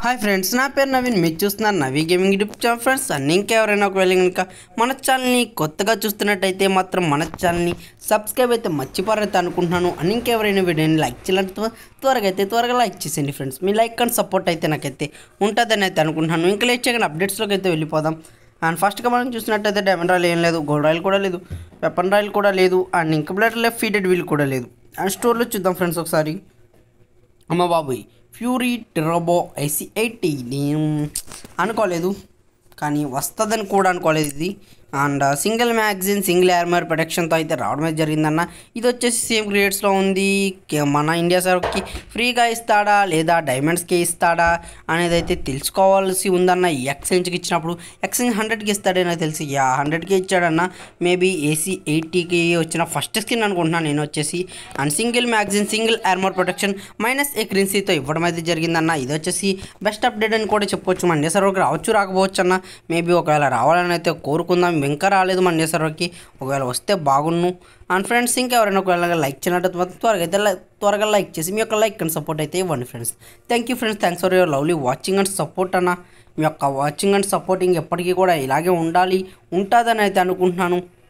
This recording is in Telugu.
హాయ్ ఫ్రెండ్స్ నా పేరు నవీన్ మీరు చూస్తున్నారు Navi gaming YouTube channel friends and ఇంకెవరైనా ఒకవేళ కనుక మన ఛానల్ని కొత్తగా చూస్తున్నట్టయితే మాత్రం మన ఛానల్ని సబ్స్క్రైబ్ అయితే మర్చిపోరైతే అనుకుంటున్నాను అండ్ ఇంకెవరైనా వీడియోని లైక్ చేయాలంటే త్వ- త్వరగా అయితే త్వరగా లైక్ చేసేయండి ఫ్రెండ్స్ మీ లైక్ అండ్ సపోర్ట్ అయితే నాకైతే ఉంటుందని అయితే అనుకుంటున్నాను ఇంకా లేట్ చేయకుండా అప్డేట్స్లోకి అయితే వెళ్ళిపోదాం అండ్ ఫస్ట్గా మనం చూసినట్టయితే డైమండ్ రాయల్ ఏం లేదు గోల్డ్ రాయల్ కూడా లేదు వెపన్ రాయల్ కూడా లేదు అండ్ ఇంకా బ్లడ్ లెఫ్ట్ ఫీడెడ్ వీల్ కూడా లేదు అండ్ స్టోర్లో చూద్దాం ఫ్రెండ్స్ ఒకసారి అమ్మ బాబోయ్ ఫ్యూరీ టెరోబో ఐసీ ఎయిటీ నేను అనుకోలేదు కానీ వస్తుందని కూడా అనుకోలేదు ఇది and single magazine single armour ప్రొటెక్షన్తో అయితే రావడమే జరిగిందన్న ఇది వచ్చేసి సేమ్ గ్రేడ్స్లో ఉంది కే- మన ఇండియా సర్వర్కి ఫ్రీగా ఇస్తాడా లేదా డైమండ్స్కి ఇస్తాడా అనేది అయితే తెలుసుకోవాల్సి ఉందన్న ఈ ఎక్స్చేంజ్కి ఇచ్చినప్పుడు ఎక్స్చేంజ్ హండ్రెడ్కి ఇస్తాడే నాకు తెలిసి యా హండ్రెడ్కి ఇచ్చాడన్న మేబీ ఏసీ ఎయిటీకి వచ్చిన ఫస్ట్ స్కిన్ అనుకుంటున్నాను నేను వచ్చేసి and single magazine single armour protection minus ఎక్రెన్సీతో ఇవ్వడం అయితే జరిగిందన్న ఇది వచ్చేసి బెస్ట్ అప్డేట్ అని కూడా చెప్పొచ్చు మన ఇండియా సర్వర్కి రావచ్చు రాకపోవచ్చు అన్న మేబీ ఒకవేళ రావాలని అయితే కోరుకుందాం ఇంకా రాలేదు మన ఇండియా సర్వర్కి ఒకవేళ వస్తే బాగున్ను అండ్ ఫ్రెండ్స్ ఇంకా ఎవరైనా ఒకవేళ లైక్ చేయనట్టు మాత్రం త్వరగా అయితే లై- త్వరగా లైక్ చేసి మీ యొక్క లైక్ అండ్ సపోర్ట్ అయితే ఇవ్వండి friends thank you friends thanks for your lovely watching and support అన్న మీ యొక్క వాచింగ్ అండ్ సపోర్టింగ్ ఎప్పటికీ కూడా ఇలాగే ఉండాలి ఉంటుందని అయితే అనుకుంటున్నాను